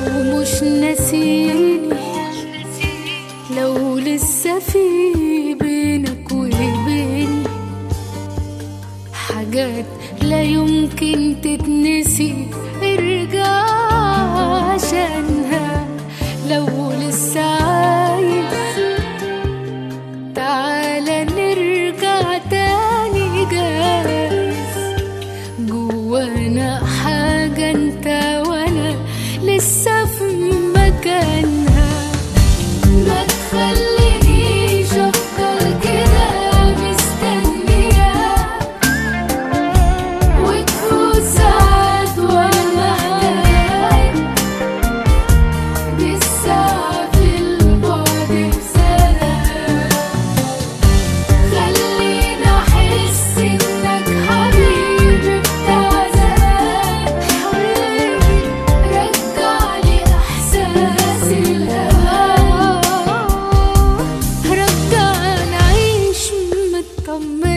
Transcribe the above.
مش ناسيني لو لسه في بينك وبيني حاجات لا يمكن تتنسي ارجع عشانها لو لسه عايز تعالى نرجع تاني جايز جوانا حاجة انت وانا لسه في مكانها ما تخلينيش افضل كده مستنية وتفوت ساعات وانا محتاج بالساعة في البعد بسنة خليني احس انك حبيبي بتاع زمان حبيبي رجعلي احساس الامان رجعنا نعيش مطمن